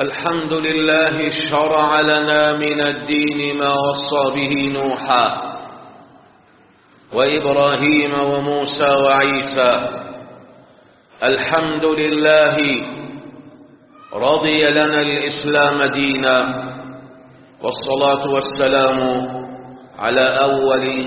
الحمد لله شرع لنا من الدين ما وصى به نوحا وإبراهيم وموسى وعيسى الحمد لله رضي لنا الإسلام دينا والصلاة والسلام على أول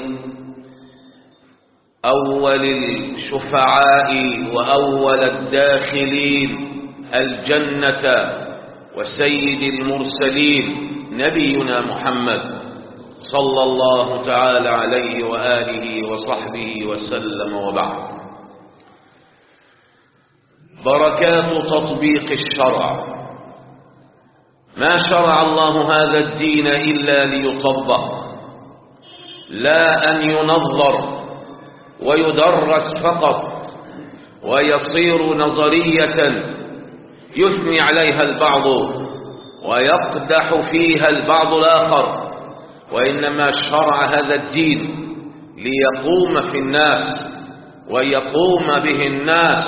أول الشفعاء وأول الداخلين الجنة وسيد المرسلين نبينا محمد صلى الله تعالى عليه وآله وصحبه وسلم وبعد بركات تطبيق الشرع ما شرع الله هذا الدين إلا ليطبق لا أن ينظر ويدرس فقط ويصير نظرية يثني عليها البعض ويقدح فيها البعض الآخر وإنما شرع هذا الدين ليقوم في الناس ويقوم به الناس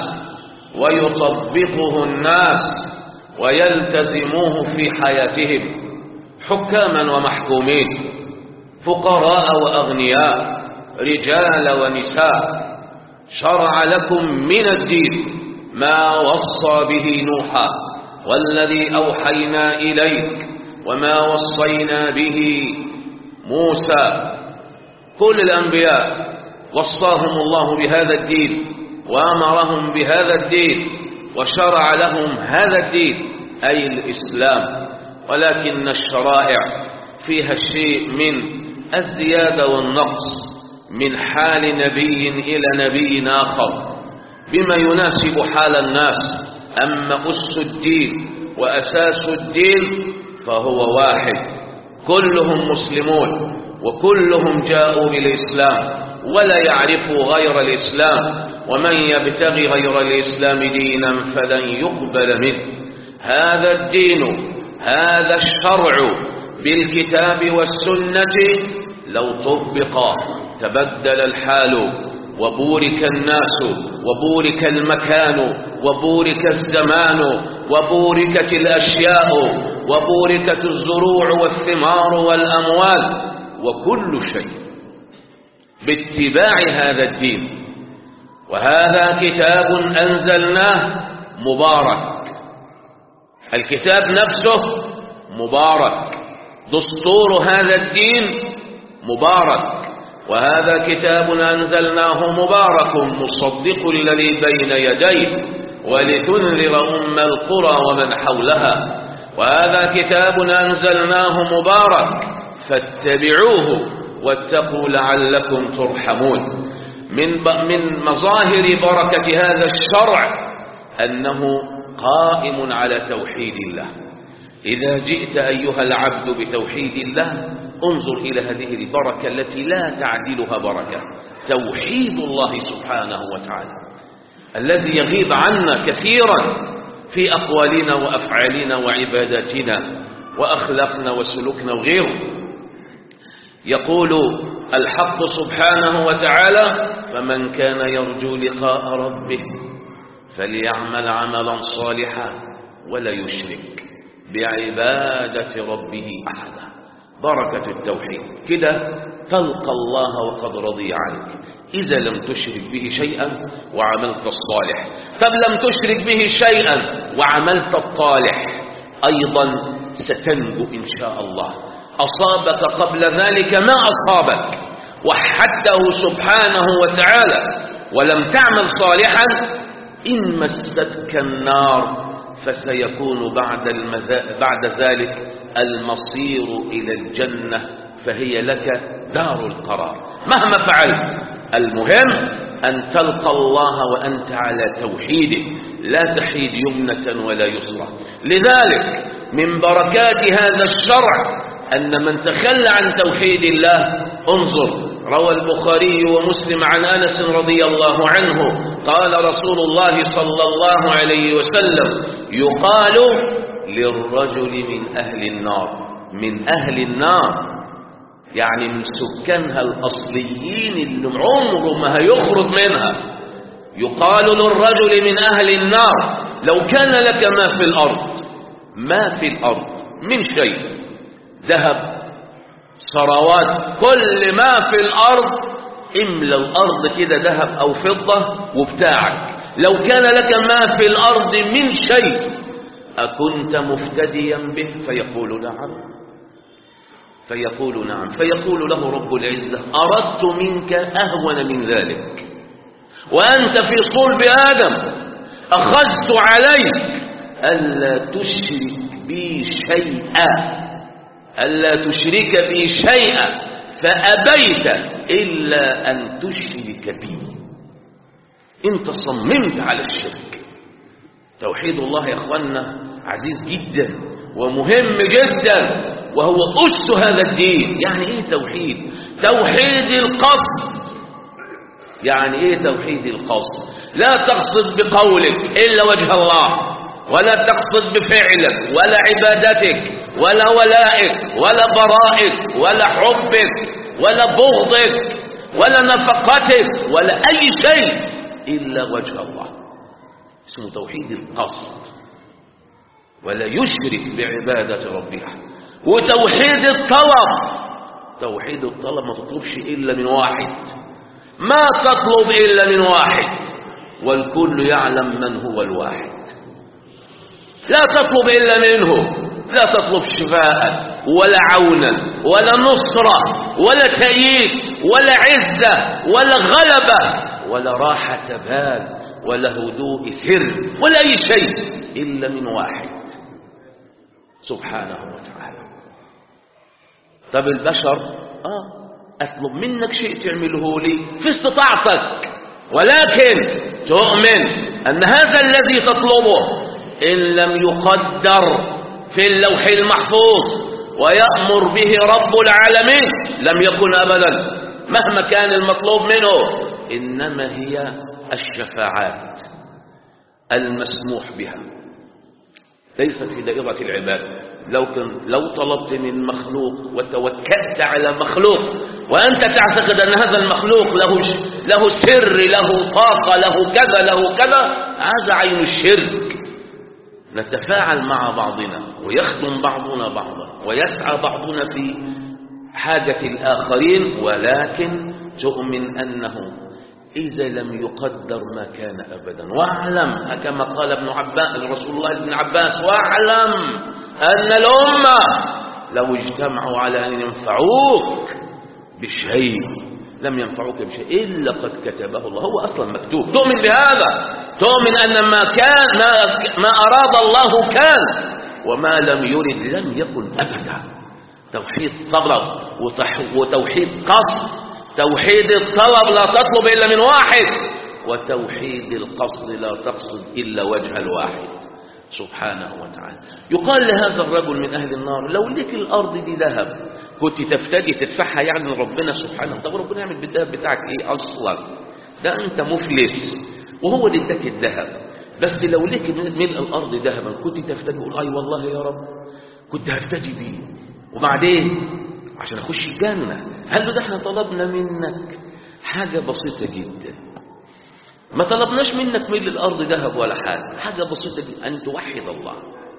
ويطبقه الناس ويلتزموه في حياتهم حكاما ومحكومين فقراء وأغنياء رجال ونساء شرع لكم من الدين ما وصى به نوحا والذي أوحينا إليك وما وصينا به موسى كل الأنبياء وصاهم الله بهذا الدين وأمرهم بهذا الدين وشرع لهم هذا الدين أي الإسلام ولكن الشرائع فيها الشيء من الزيادة والنقص من حال نبي إلى نبي آخر بما يناسب حال الناس أما أس الدين وأساس الدين فهو واحد كلهم مسلمون وكلهم جاءوا بالإسلام ولا يعرفوا غير الإسلام ومن يبتغي غير الإسلام دينا فلن يقبل منه هذا الدين هذا الشرع بالكتاب والسنة لو طبق تبدل الحال وبورك الناس وبورك المكان وبورك الزمان وبوركت الأشياء وبوركت الزروع والثمار والأموال وكل شيء باتباع هذا الدين وهذا كتاب أنزلناه مبارك الكتاب نفسه مبارك دستور هذا الدين مبارك وهذا كتاب أنزلناه مبارك مصدق الذي بين يديه ولتنذر أم القرى ومن حولها وهذا كتاب أنزلناه مبارك فاتبعوه واتقوا لعلكم ترحمون من من مظاهر بركة هذا الشرع أنه قائم على توحيد الله إذا جئت أيها العبد بتوحيد الله انظر إلى هذه البركة التي لا تعدلها بركة توحيد الله سبحانه وتعالى الذي يغيب عنا كثيرا في أقوالنا وأفعالنا وعباداتنا وأخلاقنا وسلوكنا وغيره يقول الحق سبحانه وتعالى فمن كان يرجو لقاء ربه فليعمل عملا صالحا ولا يشرك بعبادة ربه أحدا بركة التوحيد كده تلقى الله وقد رضي عنك إذا لم تشرك به شيئا وعملت الصالح طب لم تشرك به شيئا وعملت الطالح أيضا ستنجو إن شاء الله أصابك قبل ذلك ما أصابك وحده سبحانه وتعالى ولم تعمل صالحا إن مستك النار فسيكون بعد, المذا... بعد ذلك المصير إلى الجنة فهي لك دار القرار مهما فعلت المهم أن تلقى الله وأنت على توحيده لا تحيد يمنة ولا يسرى لذلك من بركات هذا الشرع أن من تخلى عن توحيد الله انظر روى البخاري ومسلم عن أنس رضي الله عنه قال رسول الله صلى الله عليه وسلم يقال للرجل من أهل النار من أهل النار يعني من سكانها الأصليين اللي عمره ما هيخرج منها يقال للرجل من أهل النار لو كان لك ما في الأرض ما في الأرض من شيء ذهب ثروات كل ما في الأرض املى الأرض كده ذهب أو فضة وبتاعك لو كان لك ما في الأرض من شيء أكنت مفتديا به فيقول نعم فيقول نعم فيقول له رب العزة أردت منك أهون من ذلك وأنت في صلب آدم أخذت عليك ألا تشرك بي شيئا ألا تشرك بي شيئا فأبيت إلا أن تشرك بي أنت صممت على الشرك توحيد الله يا أخوانا عزيز جدا ومهم جدا وهو أس هذا الدين يعني إيه توحيد توحيد القصد يعني إيه توحيد القصد لا تقصد بقولك إلا وجه الله ولا تقصد بفعلك ولا عبادتك ولا ولائك ولا برائك ولا حبك ولا بغضك ولا نفقتك ولا أي شيء إلا وجه الله اسمه توحيد القصد ولا يشرك بعبادة ربها وتوحيد الطلب توحيد الطلب ما تطلبش إلا من واحد ما تطلب إلا من واحد والكل يعلم من هو الواحد لا تطلب إلا منه لا تطلب شفاء ولا عونا ولا نصرة ولا تأييد ولا عزة ولا غلبة ولا راحة بال ولا هدوء سر ولا أي شيء إلا من واحد سبحانه وتعالى طب البشر آه أطلب منك شيء تعمله لي في استطاعتك ولكن تؤمن أن هذا الذي تطلبه إن لم يقدر في اللوح المحفوظ ويأمر به رب العالمين لم يكن أبدا مهما كان المطلوب منه إنما هي الشفاعات المسموح بها ليست في دائرة العباد لو, كن لو طلبت من مخلوق وتوكلت على مخلوق وأنت تعتقد أن هذا المخلوق له, له سر له طاقة له كذا له كذا هذا عين الشرك نتفاعل مع بعضنا ويخدم بعضنا بعضا ويسعى بعضنا في حاجة الآخرين ولكن تؤمن أنه إذا لم يقدر ما كان أبدا واعلم كما قال ابن عباس رسول الله ابن عباس واعلم أن الأمة لو اجتمعوا على أن ينفعوك بشيء لم ينفعوك بشيء إلا قد كتبه الله هو أصلا مكتوب تؤمن بهذا تؤمن أن ما كان ما, ما أراد الله كان وما لم يرد لم يكن أبدا توحيد طلب وتوحيد قصد توحيد الطلب لا تطلب إلا من واحد وتوحيد القصد لا تقصد إلا وجه الواحد سبحانه وتعالى يقال لهذا الرجل من أهل النار لو لك الأرض دي ذهب كنت تفتدي تدفعها يعني ربنا سبحانه طب ربنا يعمل بالذهب بتاعك ايه أصلا ده أنت مفلس وهو اللي اداك الذهب بس لو لك ملء الأرض ذهبا كنت تفتدي قول أي والله يا رب كنت هفتدي بيه وبعدين عشان أخش الجنة قال له ده احنا طلبنا منك حاجة بسيطة جدا ما طلبناش منك ملء الأرض ذهب ولا حاجة حاجة بسيطة جدا أن توحد الله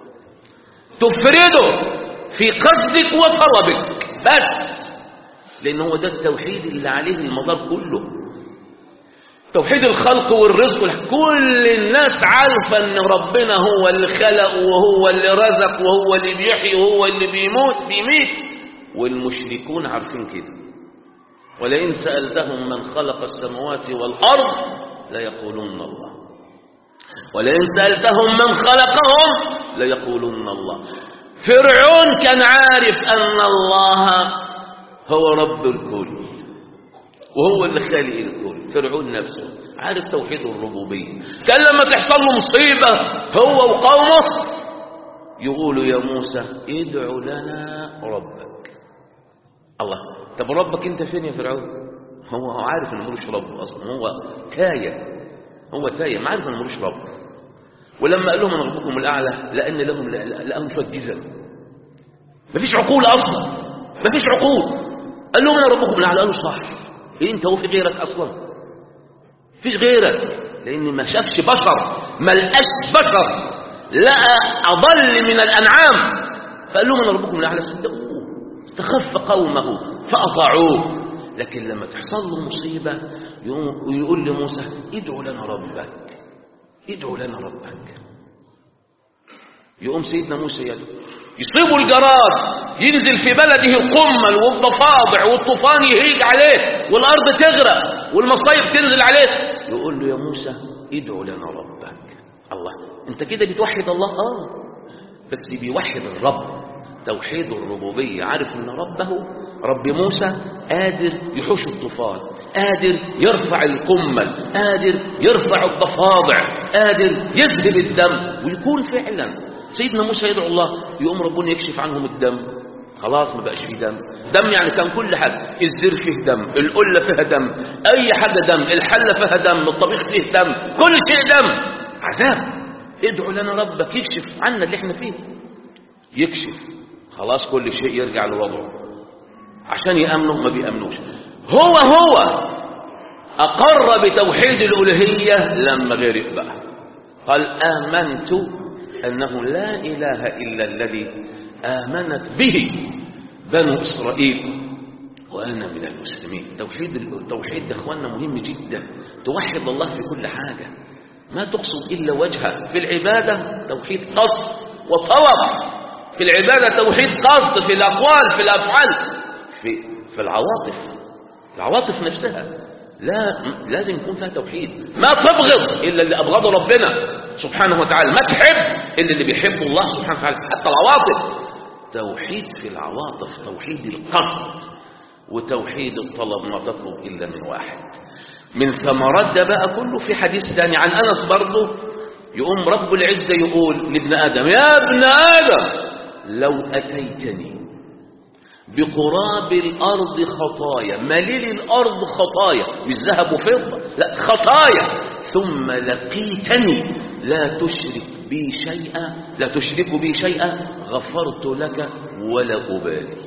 تفرده في قصدك وطلبك بس لأن هو ده التوحيد اللي عليه المدار كله توحيد الخلق والرزق كل الناس عارفة ان ربنا هو اللي خلق وهو اللي رزق وهو اللي بيحيي وهو اللي بيموت بيميت والمشركون عارفين كده ولئن سألتهم من خلق السماوات والأرض ليقولون الله ولئن سألتهم من خلقهم ليقولون الله فرعون كان عارف أن الله هو رب الكل وهو اللي خالق الكل فرعون نفسه عارف توحيد الربوبية كان لما تحصل له مصيبة هو وقومه يقولوا يا موسى ادع لنا ربك الله طب ربك انت فين يا فرعون هو عارف انه ملوش رب اصلا هو تايه هو تايه ما عارف انه ملوش رب ولما قال لهم انا ربكم الاعلى لان لهم لانهم شويه جزم مفيش عقول اصلا مفيش عقول قال لهم انا ربكم الاعلى قالوا صح إيه انت هو في غيرك اصلا فيش غيرك لان ما شافش بشر ما لقاش بشر لقى أضل من الأنعام فقال لهم أنا ربكم الأعلى صدقوه استخف قومه فأطاعوه لكن لما تحصل له مصيبة يقوم ويقول لموسى ادعو لنا ربك ادعو لنا ربك يقوم سيدنا موسى يدعو يصيبوا الجراد ينزل في بلده القمل والضفادع والطوفان يهيج عليه والأرض تغرق والمصايب تنزل عليه يقول له يا موسى ادعو لنا ربك الله انت كده بتوحد الله اه بس بيوحد الرب توحيد الربوبية عارف ان ربه رب موسى قادر يحوش الطوفان قادر يرفع القمل قادر يرفع الضفادع قادر يذهب الدم ويكون فعلا سيدنا موسى يدعو الله يقوم ربنا يكشف عنهم الدم خلاص ما بقاش فيه دم دم يعني كان كل حاجة الزر فيه دم القلة فيها دم أي حاجة دم الحلة فيها دم الطبيخ فيه دم كل شيء دم عذاب ادعو لنا ربك يكشف عنا اللي احنا فيه يكشف خلاص كل شيء يرجع لوضعه عشان يأمنوا ما بيأمنوش هو هو أقر بتوحيد الألوهية لما غرق بقى قال آمنت أنه لا إله إلا الذي آمنت به بنو إسرائيل وأنا من المسلمين توحيد التوحيد ده إخواننا مهم جدا توحد الله في كل حاجة ما تقصد إلا وجهه في العبادة توحيد قصد وطلب في العبادة توحيد قصد في الأقوال في الأفعال في, في العواطف العواطف نفسها لا لازم يكون فيها توحيد ما تبغض إلا اللي أبغضه ربنا سبحانه وتعالى ما تحب إلا اللي بيحبه الله سبحانه وتعالى حتى العواطف توحيد في العواطف توحيد القصد وتوحيد الطلب ما تطلب إلا من واحد من ثمرات ده بقى كله في حديث ثاني عن أنس برضه يقوم رب العزة يقول لابن آدم يا ابن آدم لو أتيتني بقراب الأرض خطايا مليل الأرض خطايا مش ذهب وفضة لا خطايا ثم لقيتني لا تشرك بي شيئا لا تشرك بي شيئا غفرت لك ولا أبالي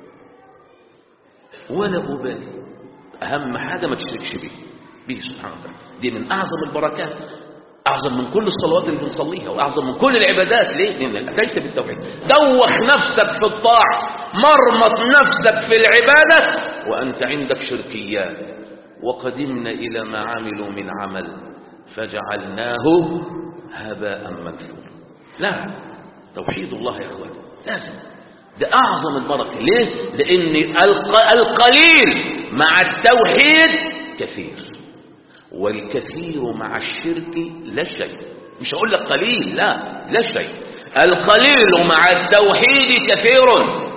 ولا أبالي أهم حاجة ما تشركش به به سبحانه وتعالى دي من أعظم البركات أعظم من كل الصلوات اللي بنصليها وأعظم من كل العبادات ليه؟ لأن أتيت بالتوحيد دوخ نفسك في الطاعة مرمط نفسك في العبادة وأنت عندك شركيات وقدمنا إلى ما عملوا من عمل فجعلناه هباء منثورا لا توحيد الله يا أخوان لازم ده أعظم البركة ليه؟ لأن القليل مع التوحيد كثير والكثير مع الشرك لا شيء مش هقول لك قليل لا لا شيء القليل مع التوحيد كثير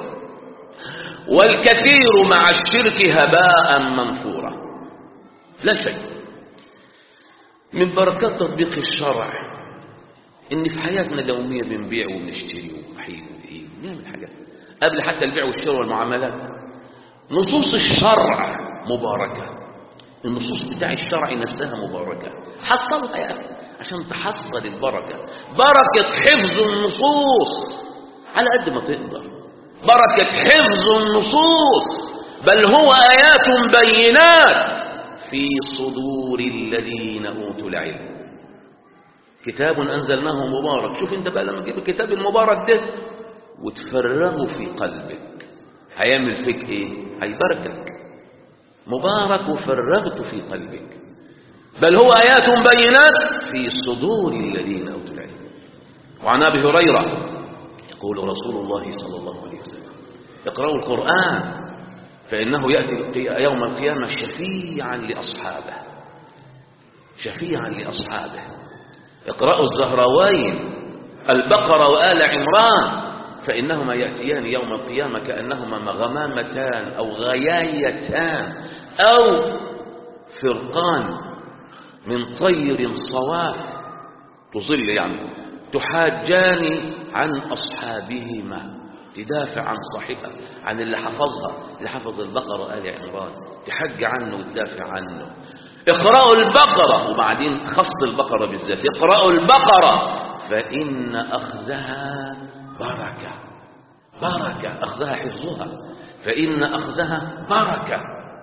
والكثير مع الشرك هباء منثورا لا شيء من بركات تطبيق الشرع ان في حياتنا اليوميه بنبيع وبنشتري وبنحيل وايه بنعمل حاجات قبل حتى البيع والشراء والمعاملات نصوص الشرع مباركه النصوص بتاع الشرع نفسها مباركة حصلها يا أخي عشان تحصل البركة بركة حفظ النصوص على قد ما تقدر بركة حفظ النصوص بل هو آيات بينات في صدور الذين أوتوا العلم كتاب أنزلناه مبارك شوف انت بقى لما تجيب الكتاب المبارك ده وتفرغه في قلبك هيعمل فيك ايه هيباركك مبارك فرغت في قلبك بل هو آيات بينات في صدور الذين أوتوا العلم وعن أبي هريرة يقول رسول الله صلى الله عليه وسلم اقرأوا القرآن فإنه يأتي يوم القيامة شفيعا لأصحابه شفيعا لأصحابه اقرأوا الزهراوين البقرة وآل عمران فإنهما يأتيان يوم القيامة كأنهما مغمامتان أو غيايتان أو فرقان من طير صواف تظل يعني تحاجان عن أصحابهما تدافع عن صاحبها عن اللي حفظها اللي حفظ البقرة آل عمران تحج عنه وتدافع عنه اقرأوا البقرة وبعدين خص البقرة بالذات اقرأوا البقرة فإن أخذها بركة بركة أخذها حفظها فإن أخذها بركة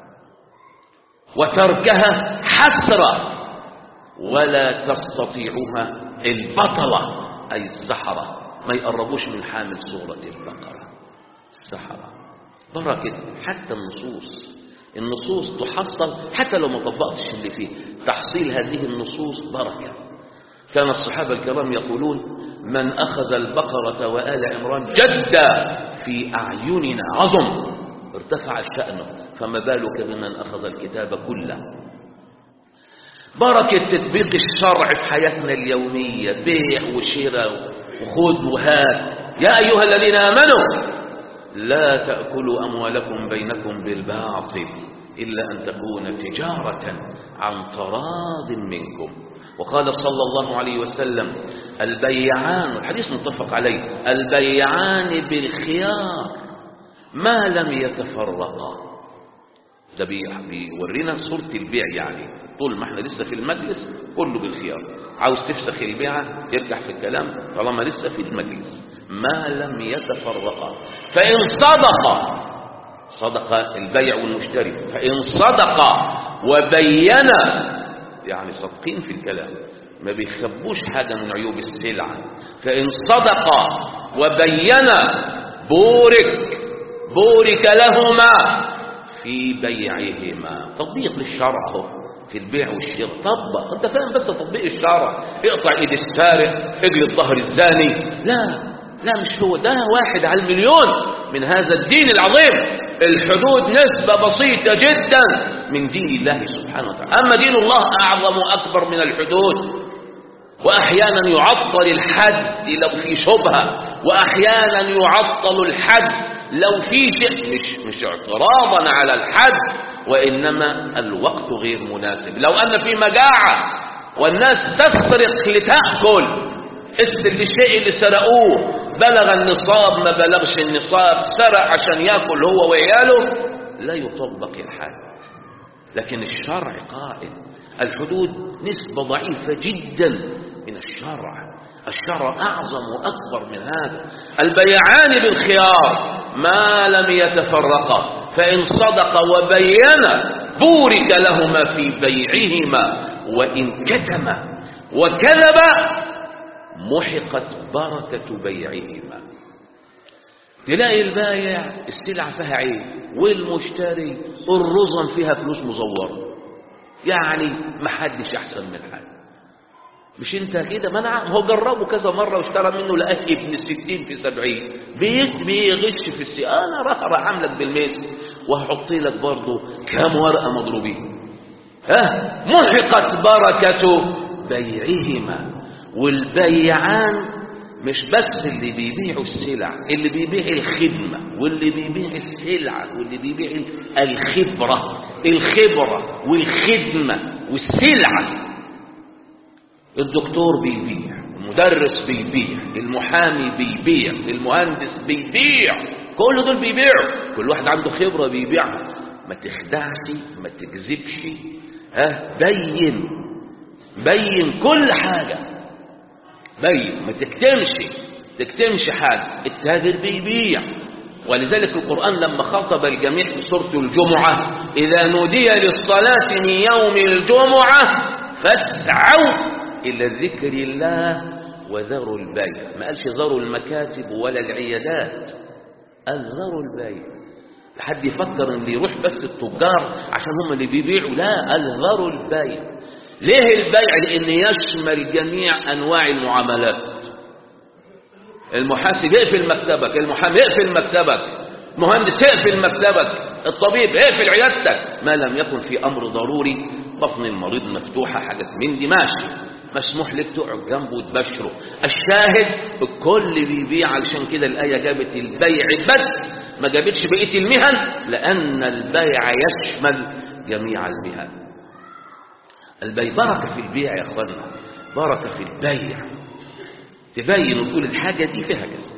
وتركها حسرة ولا تستطيعها البطلة أي السحرة ما يقربوش من حامل سورة البقرة السحرة بركة حتى النصوص النصوص تحصل حتى لو ما طبقتش اللي فيه تحصيل هذه النصوص بركة كان الصحابة الكرام يقولون من أخذ البقرة وآل عمران جد في أعيننا عظم ارتفع شأنه فما بالك بمن أخذ الكتاب كله بركة تطبيق الشرع في حياتنا اليومية بيع وشراء وخذ وهات يا أيها الذين آمنوا لا تأكلوا أموالكم بينكم بالباطل إلا أن تكون تجارة عن تراض منكم وقال صلى الله عليه وسلم البيعان الحديث متفق عليه البيعان بالخيار ما لم يتفرقا ده بيورينا صورة البيع يعني طول ما احنا لسه في المجلس كله بالخيار عاوز تفسخ البيعة يرجع في الكلام طالما لسه في المجلس ما لم يتفرقا فإن صدق صدق البيع والمشتري فإن صدق وبين يعني صادقين في الكلام ما بيخبوش حاجة من عيوب السلعة فإن صدق وبين بورك بورك لهما في بيعهما تطبيق للشرع اهو في البيع والشراء طبق انت فاهم بس تطبيق الشرع اقطع ايد السارق اجلد ظهر الزاني لا لا مش هو ده واحد على المليون من هذا الدين العظيم الحدود نسبة بسيطة جدا من دين الله سبحانه وتعالى أما دين الله أعظم وأكبر من الحدود وأحيانا يعطل الحد لو في شبهة وأحيانا يعطل الحد لو في شيء مش, مش اعتراضا على الحد وإنما الوقت غير مناسب لو أن في مجاعة والناس تسرق لتأكل الشيء اللي سرقوه بلغ النصاب ما بلغش النصاب سرق عشان ياكل هو وعياله لا يطبق الحد لكن الشرع قائم الحدود نسبة ضعيفة جدا من الشرع الشرع أعظم وأكبر من هذا البيعان بالخيار ما لم يتفرقا فإن صدق وبين بورك لهما في بيعهما وإن كتما وكذب محقت بركة بيعهما تلاقي البايع السلعة فيها عيب والمشتري الرزم فيها فلوس مزورة يعني محدش أحسن من حد مش انت كده منع هو جربه كذا مرة واشترى منه لقاه ابن الستين في سبعين بيغش في السي انا راح راح عاملك بالمثل وهحط لك برضه كام ورقة مضروبين ها محقت بركة بيعهما والبيعان مش بس اللي بيبيعوا السلع اللي بيبيع الخدمة واللي بيبيع السلعة واللي بيبيع الخبرة الخبرة والخدمة والسلعة الدكتور بيبيع المدرس بيبيع المحامي بيبيع المهندس بيبيع كل دول بيبيعوا كل واحد عنده خبرة بيبيعها ما تخدعش ما تكذبش ها بين بين كل حاجة بين ما تكتمش تكتمش حاجة التاجر بيبيع ولذلك القرآن لما خاطب الجميع في سورة الجمعة إذا نودي للصلاة من يوم الجمعة فاسعوا إلى ذكر الله وذروا البيع ما قالش ذروا المكاتب ولا العيادات قال ذروا البيع لحد يفكر ان يروح بس التجار عشان هم اللي بيبيعوا لا قال ذروا البيع ليه البيع لان يشمل جميع انواع المعاملات المحاسب يقفل مكتبك المحامي يقفل مكتبك مهندس يقفل مكتبك الطبيب يقفل عيادتك ما لم يكن في امر ضروري بطن المريض مفتوحه حاجات من دي ماشي مسموح لك تقعد جنبه وتبشره الشاهد الكل بيبيع علشان كده الآية جابت البيع بس ما جابتش بقية المهن لأن البيع يشمل جميع المهن البيع بركة في البيع يا أخوانا بركة في البيع تبين وتقول الحاجة دي فيها كذا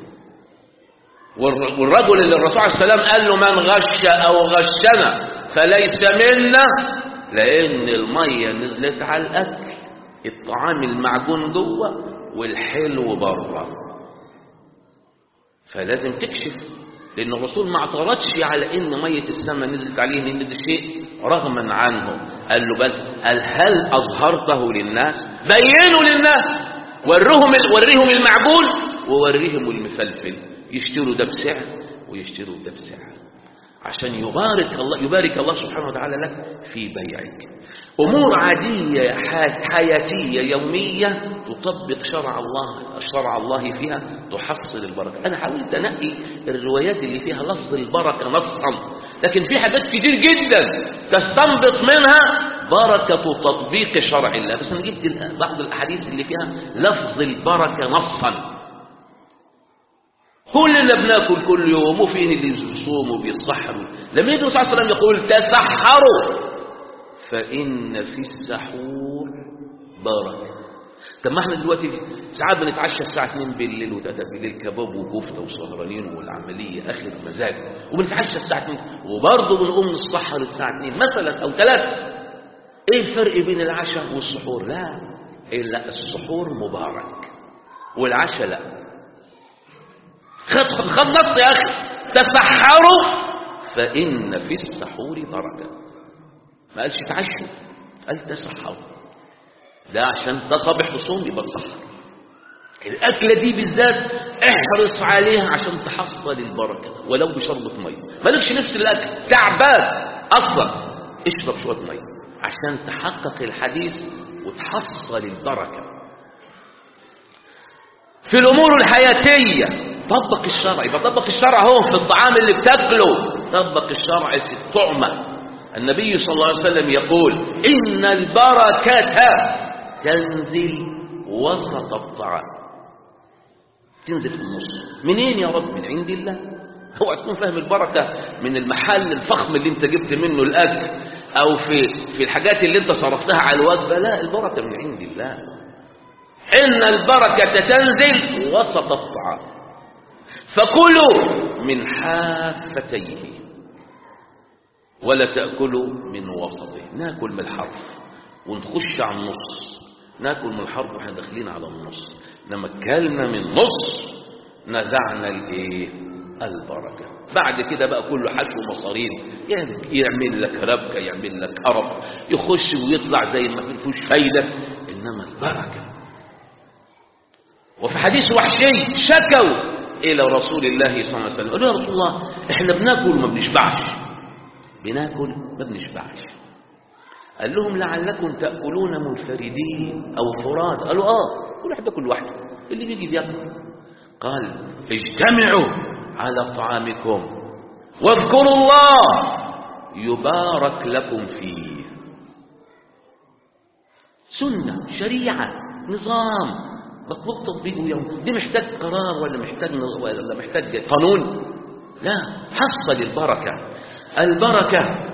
والرجل اللي الرسول عليه السلام قال له من غش أو غشنا فليس منا لأن المية نزلت على الأكل الطعام المعجون جوه والحلو بره فلازم تكشف لان الرسول ما اعترضش على ان ميه السماء نزلت عليه ان ده شيء رغما عنه قال له بس قال هل اظهرته للناس بينوا للناس وريهم وريهم المعجون ووريهم المفلفل يشتروا ده بسعر ويشتروا ده بسعر عشان يبارك الله يبارك الله سبحانه وتعالى لك في بيعك أمور عادية حياتية يومية تطبق شرع الله شرع الله فيها تحصل البركة أنا حاولت أنقي الروايات اللي فيها لفظ البركة نصا لكن في حاجات كتير جدا تستنبط منها بركة تطبيق شرع الله بس أنا جبت بعض الأحاديث اللي فيها لفظ البركة نصا كلنا بناكل كل يوم وفيه اللي يصوم وبيتسحر لما يجي صلى الله عليه وسلم يقول تسحروا فإن في السحور بركة طب ما احنا دلوقتي ساعات بنتعشى الساعة 2 بالليل و3 بالليل كباب وكفتة وسهرانين والعملية آخر مزاج وبنتعشى الساعة 2 وبرضه بنقوم نتسحر الساعة 2 مثلا أو 3 ايه الفرق بين العشاء والسحور لا إيه لا السحور مبارك والعشاء لا خد خد نص يا أخي تسحروا فإن في السحور بركة ما قالش تعشوا قال تسحروا ده عشان ده صبح وصوم يبقى تسحر الأكلة دي بالذات احرص عليها عشان تحصل البركة ولو بشربة مية مالكش نفس الأكل تعبان أصلا اشرب شوية مية عشان تحقق الحديث وتحصل البركة في الأمور الحياتية طبق الشرع يبقى طبق الشرع هو في الطعام اللي بتاكله طبق الشرع في الطعمة النبي صلى الله عليه وسلم يقول إن البركة تنزل وسط الطعام تنزل في النص منين يا رب من عند الله هو تكون فاهم البركة من المحل الفخم اللي انت جبت منه الأكل أو في في الحاجات اللي انت صرفتها على الوجبة لا البركة من عند الله إن البركة تنزل وسط الطعام فكلوا من حافتيه ولا تأكلوا من وسطه ناكل من الحرف ونخش على النص ناكل من الحرف واحنا داخلين على النص لما اكلنا من نص نزعنا الايه البركه بعد كده بقى كله حشو مصارين يعني يعمل لك ربكه يعمل لك قرف يخش ويطلع زي ما فيهوش فايده انما البركه وفي حديث وحشي شكوا الى رسول الله صلى الله عليه وسلم قالوا يا رسول الله احنا بناكل وما بنشبعش بناكل ما بنشبعش قال لهم لعلكم تأكلون منفردين أو فراد قالوا آه كل واحد بياكل لوحده اللي بيجي بياكل قال اجتمعوا على طعامكم واذكروا الله يبارك لكم فيه سنة شريعة نظام مطلوب تطبيقه يوم دي محتاج قرار ولا محتاج ولا محتاج قانون لا حصل البركة البركة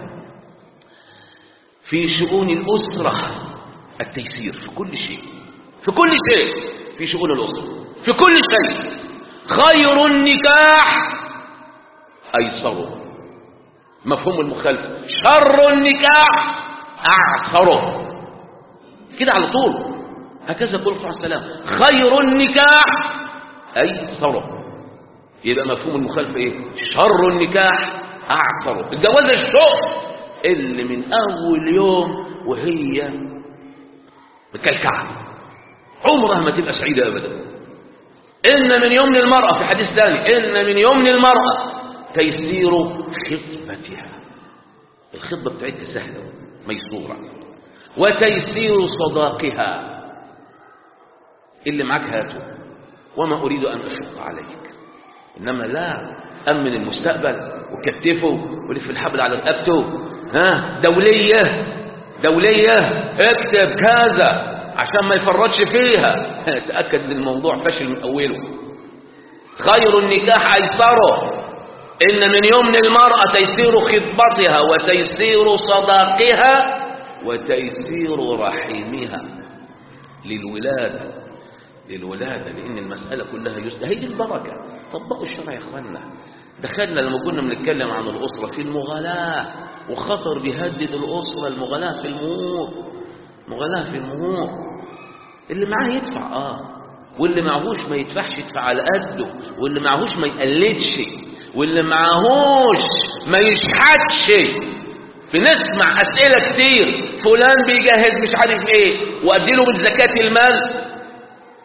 في شؤون الأسرة التيسير في كل شيء في كل شيء في شؤون الأسرة في كل شيء خير النكاح أيسره مفهوم المخالفة شر النكاح أعسره كده على طول هكذا يقول صلى الله عليه وسلم خير النكاح أيسره يبقى مفهوم المخالفة إيه شر النكاح أعسره الجواز الشوق اللي من أول يوم وهي مكلكعة عمرها ما تبقى سعيدة أبدا إن من يمن المرأة في حديث ثاني إن من يمن المرأة تيسير خطبتها الخطبة بتاعتها سهلة ميسورة وتيسير صداقها اللي معاك هاته وما أريد أن أشق عليك إنما لا أمن المستقبل وكتفه ولف الحبل على رقبته ها دولية دولية اكتب كذا عشان ما يفرطش فيها تأكد ان الموضوع فشل من أوله خير النكاح أيسره إن من يمن المرأة تيسير خطبتها وتيسير صداقها وتيسير رحمها للولادة للولادة لأن المسألة كلها يسر هي دي البركة طبقوا الشرع يا إخواننا دخلنا لما كنا بنتكلم عن الأسرة في المغالاة وخطر بيهدد الأسرة المغالاة في المهور مغالاة في المهور اللي معاه يدفع آه واللي معهوش ما يدفعش يدفع على قده واللي معهوش ما يقلدش واللي معهوش ما يشحتش بنسمع أسئلة كتير فلان بيجهز مش عارف ايه وأديله من زكاة المال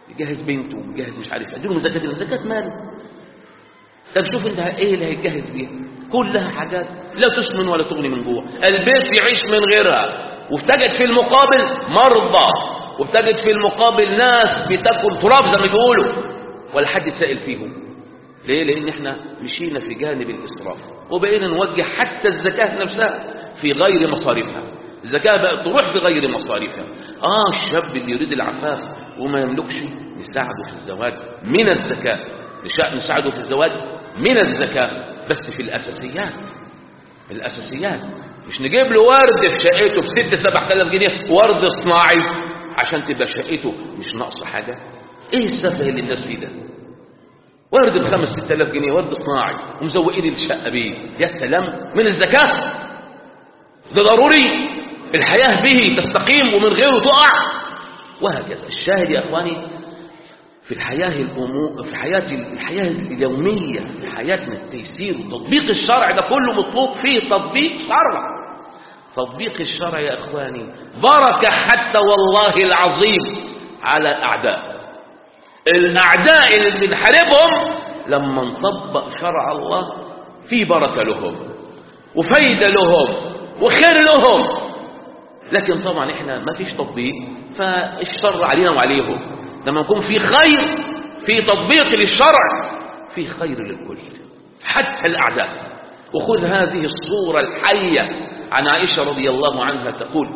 يجهز بنته ويجهز مش عارف اديله زكاه الزكاه ماله طب شوف انت ايه اللي هيتجهز بيها كلها حاجات لا تسمن ولا تغني من جوع البيت يعيش من غيرها وبتجد في المقابل مرضى وبتجد في المقابل ناس بتاكل تراب زي ما بيقولوا ولا حد سائل فيهم ليه لان احنا مشينا في جانب الاسراف وبقينا نوجه حتى الزكاه نفسها في غير مصاريفها الزكاه بقت تروح في غير مصاريفها اه الشاب اللي يريد العفاف وما يملكش نساعده في الزواج من الزكاه نساعده في الزواج من الزكاه بس في الاساسيات الاساسيات مش نجيب له ورد في شقته في 6 7000 جنيه ورد صناعي عشان تبقى شقته مش ناقصه حاجه ايه السفه اللي الناس فيه ده ورد ب 5 6000 جنيه ورد صناعي ومزوقين الشقه بيه يا سلام من الزكاه ده ضروري الحياه به تستقيم ومن غيره تقع وهكذا الشاهد يا اخواني في الحياة الأمور في حياة الحياة اليومية في حياتنا التيسير وتطبيق الشرع ده كله مطلوب فيه تطبيق شرع تطبيق الشرع يا إخواني بركة حتى والله العظيم على أعداء الأعداء اللي بنحاربهم لما نطبق شرع الله في بركة لهم وفايدة لهم وخير لهم لكن طبعا احنا ما فيش تطبيق فالشر علينا وعليهم لما يكون في خير في تطبيق للشرع في خير للكل حتى الأعداء وخذ هذه الصورة الحية عن عائشة رضي الله عنها تقول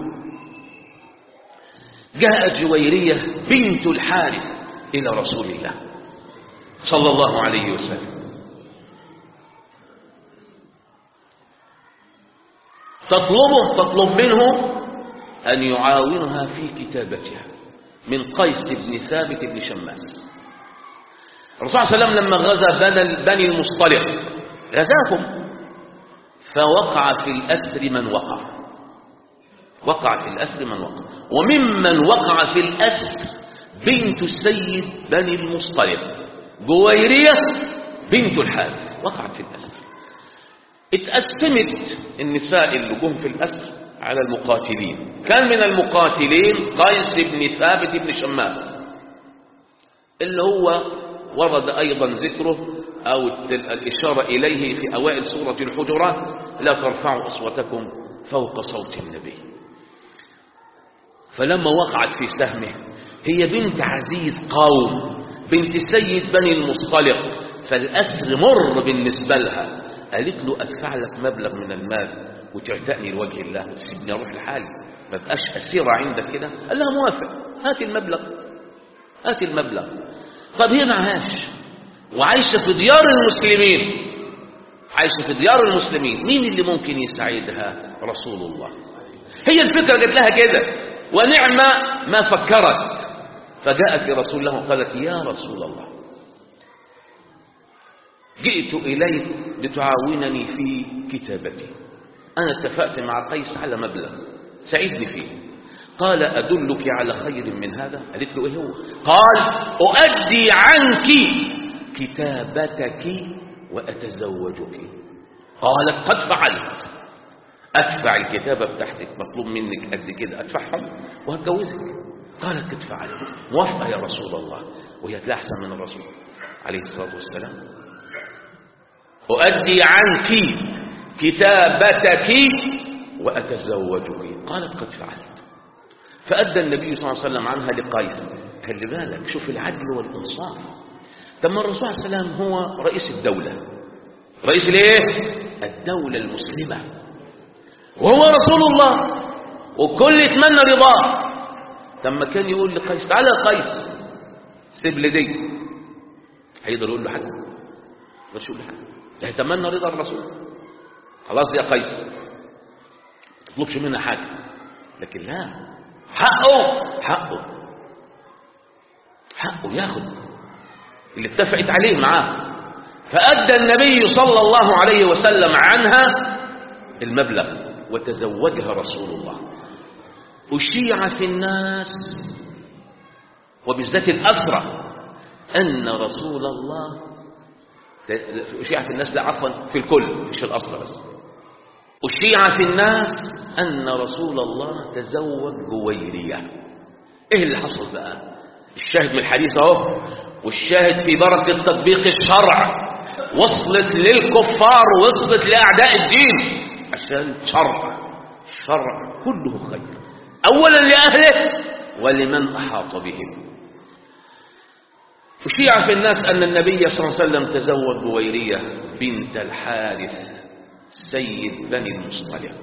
جاءت جويرية بنت الحارث إلى رسول الله صلى الله عليه وسلم تطلبه تطلب منه أن يعاونها في كتابتها من قيس بن ثابت بن شماس الرسول صلى الله عليه وسلم لما غزا بني المصطلق غزاهم فوقع في الأسر من وقع وقع في الأسر من وقع وممن وقع في الأسر بنت السيد بني المصطلق جويرية بنت الحارث وقعت في الأسر اتقسمت النساء اللي جم في الأسر على المقاتلين كان من المقاتلين قيس بن ثابت بن شماس اللي هو ورد أيضا ذكره أو الإشارة إليه في أوائل سورة الحجرات لا ترفعوا أصواتكم فوق صوت النبي فلما وقعت في سهمه هي بنت عزيز قوم بنت سيد بني المصطلق فالأسر مر بالنسبة لها قالت له أدفع لك مبلغ من المال وتعتقني لوجه الله وتسيبني أروح لحالي ما بقاش أسيرة عندك كده قال لها موافق هات المبلغ هات المبلغ طب هي معهاش وعايشة في ديار المسلمين عايشة في ديار المسلمين مين اللي ممكن يساعدها رسول الله هي الفكرة جت لها كده ونعم ما فكرت فجاءت لرسول الله وقالت يا رسول الله جئت إليك لتعاونني في كتابتي أنا اتفقت مع قيس على مبلغ ساعدني فيه قال أدلك على خير من هذا قالت له إيه هو قال أؤدي عنك كتابتك وأتزوجك قالت قد فعلت أدفع الكتابة بتاعتك مطلوب منك قد كده أدفعهم وهتجوزك قالت قد فعلت موافقة يا رسول الله وهي تلاقي أحسن من الرسول عليه الصلاة والسلام أؤدي عنك كتابتك وأتزوجك قالت قد فعلت فأدى النبي صلى الله عليه وسلم عنها لقيس خلي بالك شوف العدل والإنصاف طب ما الرسول صلى الله عليه وسلم هو رئيس الدولة رئيس الايه الدولة المسلمة وهو رسول الله وكل يتمنى رضاه لما كان يقول لقيس تعالى يا قيس سيب لي دي هيقدر يقول له حاجه مش يقول له حاجه ده يتمنى رضا الرسول خلاص يا قيس ما تطلبش منها حاجه لكن لا حقه حقه حقه ياخد اللي اتفقت عليه معاه فأدى النبي صلى الله عليه وسلم عنها المبلغ وتزوجها رسول الله أشيع في الناس وبالذات الأسرة أن رسول الله أشيع في الناس لا عفوا في الكل مش الأسرة بس أشيع في الناس أن رسول الله تزوج جويرية إيه اللي حصل بقى الشاهد من الحديث اهو والشاهد في بركة تطبيق الشرع وصلت للكفار وصلت لأعداء الدين عشان شرع الشرع كله خير أولا لأهله ولمن أحاط بهم وشيع في الناس أن النبي صلى الله عليه وسلم تزوج بويرية بنت الحارث سيد بني المصطلق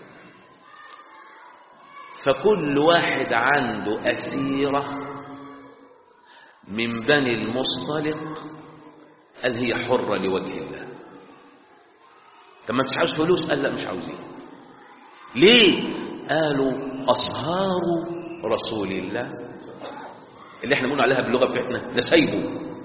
فكل واحد عنده أسيرة من بني المصطلق قال هي حرة لوجه الله طب ما انتش عاوز فلوس قال لا مش عاوزين ليه قالوا أصهار رسول الله اللي احنا بنقول عليها باللغة بتاعتنا نسيبه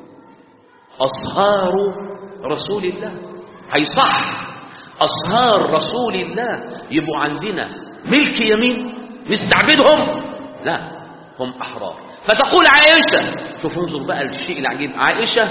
أصهار رسول الله هيصح أصهار رسول الله يبقوا عندنا ملك يمين نستعبدهم لا هم أحرار فتقول عائشة شوف انظر بقى الشيء العجيب عائشة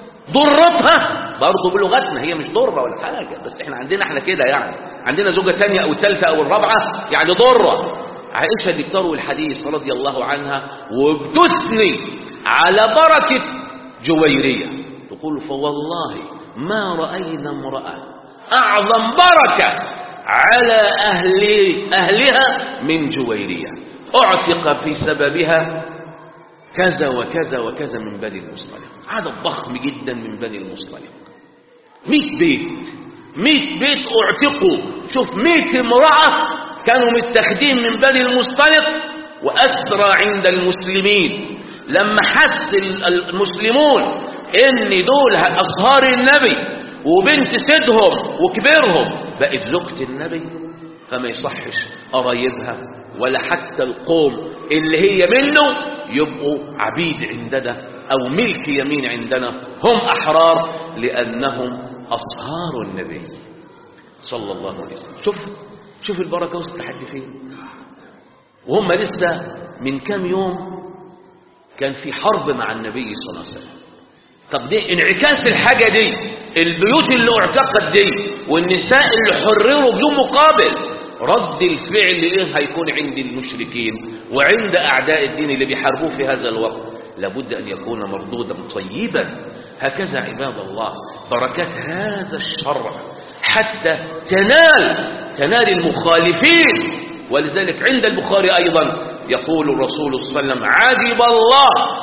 ضرتها برضه بلغتنا هي مش ضرة ولا حاجة بس احنا عندنا احنا كده يعني عندنا زوجة ثانية او ثالثة او الرابعة يعني ضرة عائشة دي بتروي الحديث رضي الله عنها وبتثني على بركة جويرية تقول فوالله ما رأينا امرأة أعظم بركة على أهل أهلها من جويرية أعتق في سببها كذا وكذا وكذا من بني المصطلق عدد ضخم جدا من بني المصطلق مئة بيت مئة بيت اعتقوا شوف مئة امرأة كانوا متخذين من بني المصطلق وأسرى عند المسلمين لما حس المسلمون ان دول أصهار النبي وبنت سيدهم وكبيرهم بقت زوجة النبي فما يصحش قرايبها ولا حتى القوم اللي هي منه يبقوا عبيد عندنا أو ملك يمين عندنا هم أحرار لأنهم أصهار النبي صلى الله عليه وسلم شوف شوف البركة وصلت لحد فين وهم لسه من كام يوم كان في حرب مع النبي صلى الله عليه وسلم طب دي انعكاس الحاجة دي البيوت اللي اعتقد دي والنساء اللي حرروا بدون مقابل رد الفعل ايه هيكون عند المشركين وعند اعداء الدين اللي بيحاربوه في هذا الوقت لابد ان يكون مردودا طيبا هكذا عباد الله بركات هذا الشرع حتى تنال تنال المخالفين ولذلك عند البخاري ايضا يقول الرسول صلى الله عليه وسلم عجب الله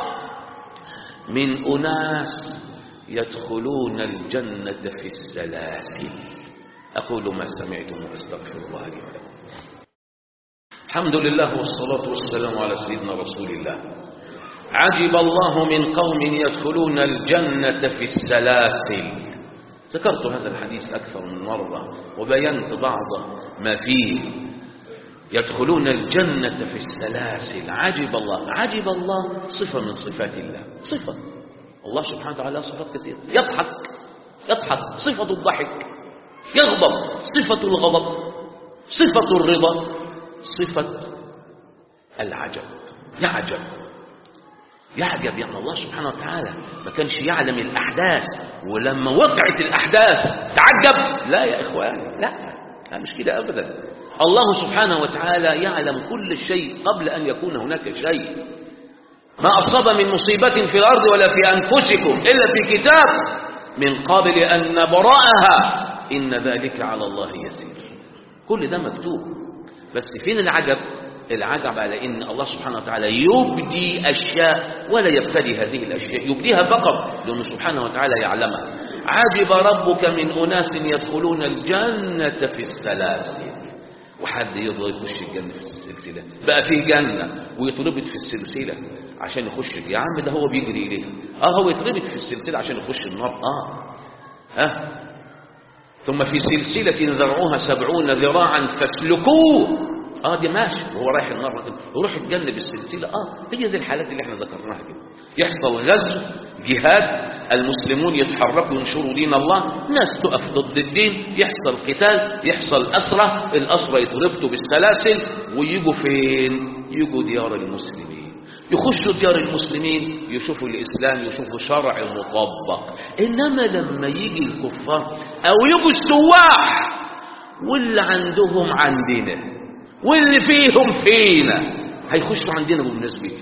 من اناس يدخلون الجنه في السلاسل أقول ما سمعتم وأستغفر الله لي ولكم الحمد لله والصلاة والسلام على سيدنا رسول الله عجب الله من قوم يدخلون الجنة في السلاسل ذكرت هذا الحديث أكثر من مرة وبينت بعض ما فيه يدخلون الجنة في السلاسل عجب الله عجب الله صفة من صفات الله صفة الله سبحانه وتعالى صفات كثيرة يضحك يضحك صفة الضحك يغضب صفة الغضب صفة الرضا صفة العجب يعجب يعجب يعني الله سبحانه وتعالى ما كانش يعلم الأحداث ولما وقعت الأحداث تعجب لا يا إخوان لا لا مش كده أبدا الله سبحانه وتعالى يعلم كل شيء قبل أن يكون هناك شيء ما أصاب من مصيبة في الأرض ولا في أنفسكم إلا في كتاب من قبل أن نبرأها إن ذلك على الله يسير كل ده مكتوب بس فين العجب العجب على إن الله سبحانه وتعالى يبدي أشياء ولا يبتدي هذه الأشياء يبديها فقط لأنه سبحانه وتعالى يعلمها عجب ربك من أناس يدخلون الجنة في السلاسل وحد يرضى يخش الجنة في السلسلة بقى فيه جنة ويتربط في السلسلة عشان يخش يا عم ده هو بيجري إليه اه هو يتربط في السلسلة عشان يخش النار اه ها ثم في سلسلة ذرعها سبعون ذراعا فاسلكوه اه دي ماشي وهو رايح النار يروح يتجنب السلسلة اه هي دي الحالات اللي احنا ذكرناها كده يحصل غزو جهاد المسلمون يتحركوا ينشروا دين الله ناس تقف ضد الدين يحصل قتال يحصل أسرة الأسرة يتربطوا بالسلاسل ويجوا فين يجوا ديار المسلمين يخشوا ديار المسلمين يشوفوا الإسلام يشوفوا شرع مطبق إنما لما يجي الكفار أو يجوا السواح واللي عندهم عندنا واللي فيهم فينا هيخشوا عندنا بمناسبة إيه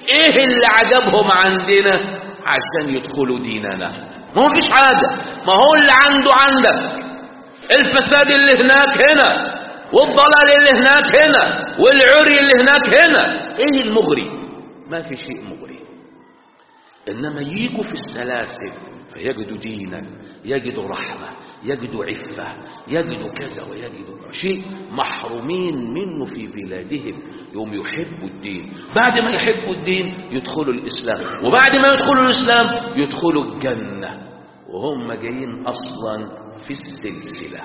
ايه اللي عجبهم عندنا عشان يدخلوا ديننا ما هو فيش حاجة ما هو اللي عنده عندك الفساد اللي هناك هنا والضلال اللي هناك هنا والعري اللي هناك هنا ايه المغري ما في شيء مغري انما يجوا في السلاسل فيجدوا دينا يجدوا رحمة يجدوا عفة يجدوا كذا ويجدوا شيء محرومين منه في بلادهم يوم يحبوا الدين بعد ما يحبوا الدين يدخلوا الإسلام وبعد ما يدخلوا الإسلام يدخلوا الجنة وهم جايين أصلا في السلسلة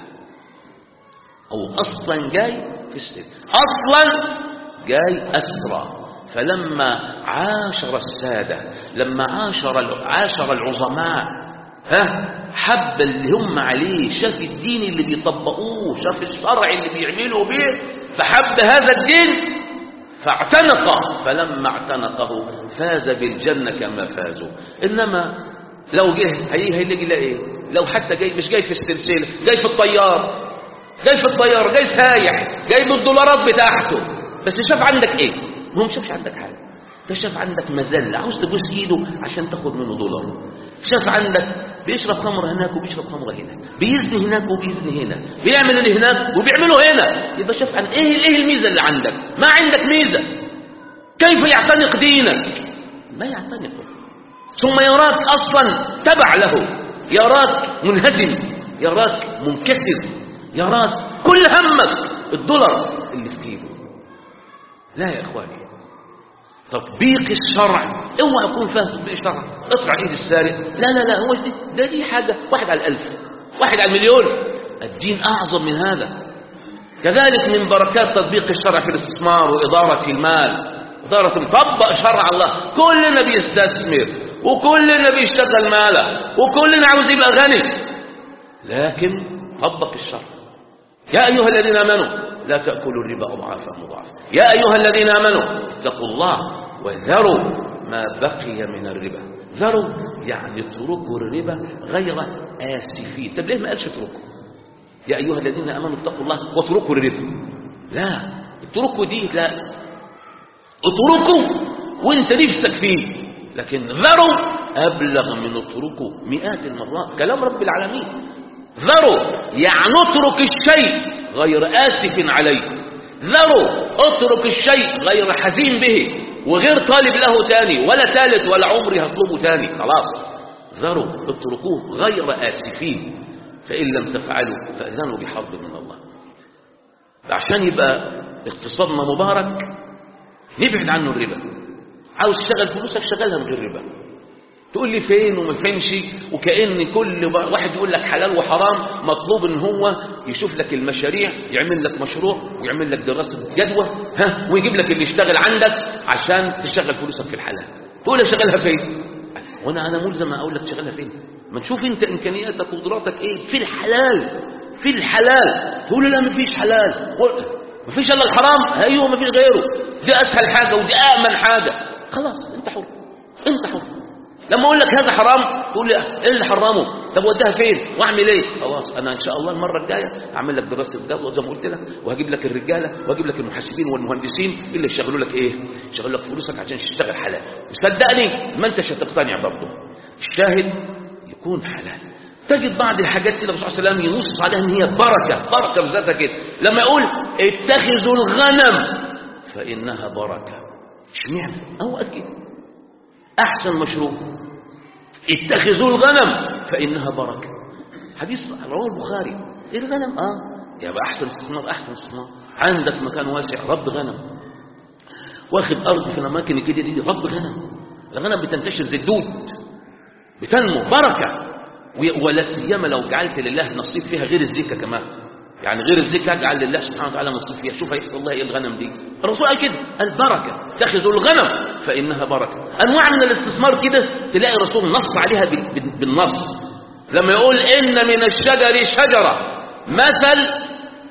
أو أصلا جاي في السلسلة أصلا جاي أسرى فلما عاشر السادة لما عاشر عاشر العظماء ها حب اللي هم عليه شاف الدين اللي بيطبقوه شاف الشرع اللي بيعملوا به فحب هذا الدين فاعتنقه فلما اعتنقه فاز بالجنة كما فازوا إنما لو جه هي هيجي لا ايه لو حتى جاي مش جاي في السلسلة جاي في الطيار جاي في الطيار جاي سايح جاي بالدولارات بتاعته بس شاف عندك ايه هو ما شافش عندك حاجة ده شاف عندك مذلة عاوز تبوس ايده عشان تاخد منه دولار شاف عندك بيشرب خمر هناك وبيشرب خمر هنا بيزني هناك وبيزني هنا بيعمل اللي هناك وبيعمله هنا يبقى شاف عن ايه ايه الميزة اللي عندك ما عندك ميزة كيف يعتنق دينك ما يعتنقه ثم يراك اصلا تبع له يراك منهزم يراك منكسر يراك كل همك الدولار اللي في جيبه لا يا اخواني تطبيق الشرع اوعى يكون فاهم تطبيق الشرع اطلع ايد السارق لا لا لا هو دي ده دي حاجه واحد على الالف واحد على المليون الدين اعظم من هذا كذلك من بركات تطبيق الشرع في الاستثمار واداره المال اداره مطبق شرع الله كلنا بيستثمر وكلنا بيشتغل ماله وكلنا عاوز يبقى غني لكن طبق الشرع يا ايها الذين امنوا لا تاكلوا الربا اضعافا مضاعفه يا ايها الذين امنوا اتقوا الله وذروا ما بقي من الربا ذروا يعني اتركوا الربا غير آسفين طب ليه ما قالش اتركوا يا أيها الذين آمنوا اتقوا الله واتركوا الربا لا اتركوا دي لا اتركوا وانت نفسك فيه لكن ذروا أبلغ من اتركوا مئات المرات كلام رب العالمين ذروا يعني اترك الشيء غير آسف عليه ذروا اترك الشيء غير حزين به وغير طالب له تاني ولا ثالث ولا عمري هطلبه تاني خلاص ذروا اتركوه غير آسفين فإن لم تفعلوا فأذنوا بحرب من الله عشان يبقى اقتصادنا مبارك نبعد عنه الربا عاوز تشغل فلوسك شغلها من غير ربا تقول لي فين وما فهمش وكأن كل واحد يقول لك حلال وحرام مطلوب ان هو يشوف لك المشاريع يعمل لك مشروع ويعمل لك دراسة جدوى ها ويجيب لك اللي يشتغل عندك عشان تشغل فلوسك في الحلال تقول لي شغلها فين وانا انا ملزم اقول لك تشغلها فين ما تشوف انت امكانياتك وقدراتك ايه في الحلال في الحلال تقول لي لا مفيش حلال مفيش الا الحرام ايوه مفيش غيره دي اسهل حاجه ودي امن حاجه خلاص انت حر انت حر لما اقول لك هذا حرام تقول لي ايه اللي حرمه طب وديها فين واعمل ايه خلاص انا ان شاء الله المره الجايه اعمل لك دراسه جدوى زي ما قلت لك وهجيب لك الرجاله وهجيب لك المحاسبين والمهندسين اللي يشغلوا لك ايه يشغلوا لك فلوسك عشان تشتغل حلال وصدقني ما انتش هتقتنع برضه الشاهد يكون حلال تجد بعض الحاجات كده الرسول صلى الله عليه وسلم ينص عليها ان هي بركه بركه بذاتها كده لما يقول اتخذوا الغنم فانها بركه اشمعنى هو اكيد احسن مشروب اتخذوا الغنم فانها بركه حديث رواه البخاري ايه الغنم اه يبقى احسن استثمار احسن استثمار عندك مكان واسع رب غنم واخد ارض في الاماكن كده دي رب غنم الغنم بتنتشر زي الدود بتنمو بركه ولا سيما لو جعلت لله نصيب فيها غير الزكاه كمان يعني غير الزكاه اجعل لله سبحانه وتعالى نصيب فيها شوف هيحصل الله ايه الغنم دي الرسول قال كده البركه اتخذوا الغنم فانها بركه انواع من الاستثمار كده تلاقي الرسول نص عليها بالنص لما يقول ان من الشجر شجره مثل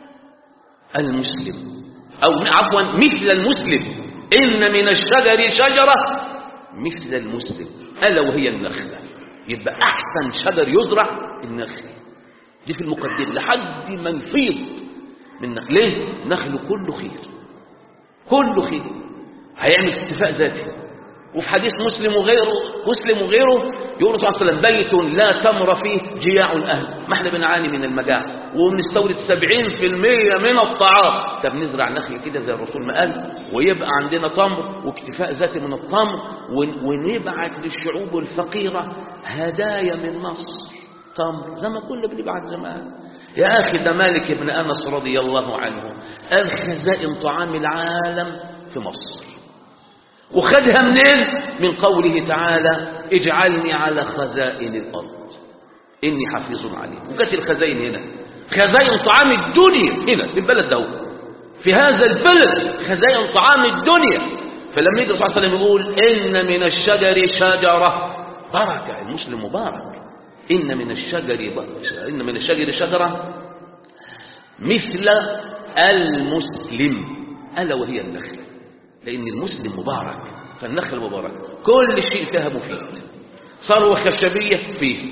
المسلم او عفوا مثل المسلم ان من الشجر شجره مثل المسلم الا وهي النخله يبقى احسن شجر يزرع النخل دي في المقدمه لحد ما نفيض من نخل ليه نخل كله خير كله خير هيعمل اكتفاء ذاتي وفي حديث مسلم وغيره مسلم وغيره يقول صلى الله عليه وسلم بيت لا تمر فيه جياع الأهل ما احنا بنعاني من المجاعة وبنستورد 70% من الطعام طب نزرع نخل كده زي الرسول ما قال ويبقى عندنا تمر واكتفاء ذاتي من التمر ون- ونبعت للشعوب الفقيرة هدايا من مصر تمر زي ما كنا بنبعت زمان يا أخي ده مالك بن أنس رضي الله عنه قال خزائن طعام العالم في مصر وخدها منين من قوله تعالى اجعلني على خزائن الأرض إني حفيظ عليم وجت الخزائن هنا خزائن طعام الدنيا هنا في البلد ده في هذا البلد خزائن طعام الدنيا فلما يجي صلى الله عليه وسلم يقول إن من الشجر شجرة بركة المسلم مبارك إن من الشجر إن من الشجر شجرة مثل المسلم ألا وهي النخل لأن المسلم مبارك فالنخل مبارك كل شيء فيها مفيد ثروة خشبية فيه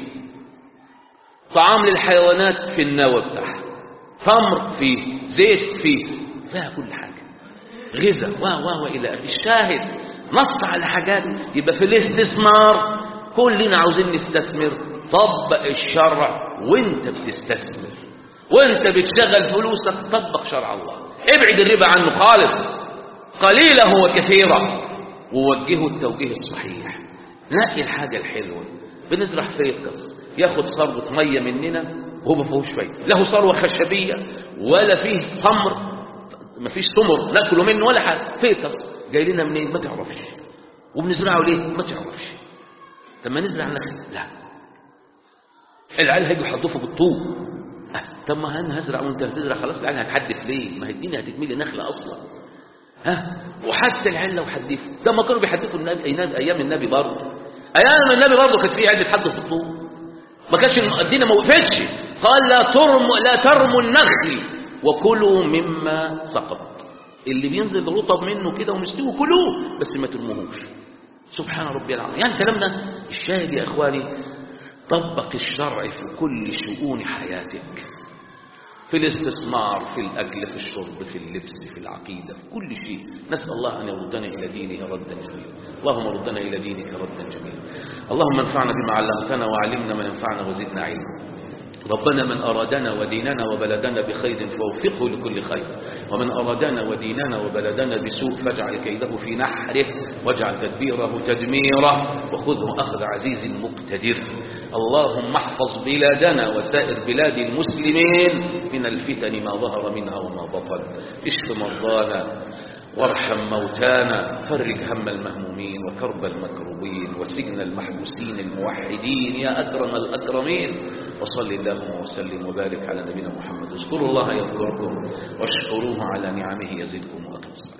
طعام للحيوانات في النوى بتاعها تمر فيه زيت فيه فيها كل حاجة غذاء و و وإلى آخره الشاهد نص على حاجات يبقى في الاستثمار كلنا عاوزين نستثمر طبق الشرع وانت بتستثمر وانت بتشغل فلوسك طبق شرع الله ابعد الربا عنه خالص قليله وكثيرا ووجهه التوجيه الصحيح نقي الحاجة الحلوة بنزرع فيقص ياخد ثروة مية مننا وهو ما فيهوش فايدة له ثروة خشبية ولا فيه تمر ما فيش تمر ناكله منه ولا حاجة فيقص جاي لنا منين ما تعرفش وبنزرعه ليه ما تعرفش طب ما نزرع نخل لا العيال هيجوا يحطوه بالطوب أه. طب ما انا هزرع وانت هتزرع خلاص العيال هتحدف ليه ما هي الدنيا هتتملي نخله اصلا ها وحتى العيال لو حدفوا ده ما كانوا بيحدفوا النبي ايام النبي برضه ايام النبي برضه كانت في عيال بتحدف في الطوب ما كانش الدنيا ما وقفتش قال لا ترموا لا ترموا النخل وكلوا مما سقط اللي بينزل رطب منه كده ومستوي كلوه بس ما ترموهوش سبحان ربي العظيم يعني كلامنا الشاهد يا اخواني طبق الشرع في كل شؤون حياتك في الاستثمار في الأكل في الشرب في اللبس في العقيدة في كل شيء نسأل الله أن يردنا إلى دينه ردا جميلا اللهم ردنا إلى دينك ردا جميلا اللهم انفعنا بما علمتنا وعلمنا ما ينفعنا وزدنا علما ربنا من أرادنا وديننا وبلدنا بخير فوفقه لكل خير ومن أرادنا وديننا وبلدنا بسوء فاجعل كيده في نحره واجعل تدبيره تدميره وخذه أخذ عزيز مقتدر اللهم احفظ بلادنا وسائر بلاد المسلمين من الفتن ما ظهر منها وما بطن اشف مرضانا وارحم موتانا فرج هم المهمومين وكرب المكروبين وسجن المحبوسين الموحدين يا أكرم الأكرمين وصل اللهم وسلم وبارك على نبينا محمد اذكروا الله يذكركم واشكروه على نعمه يزدكم وأقم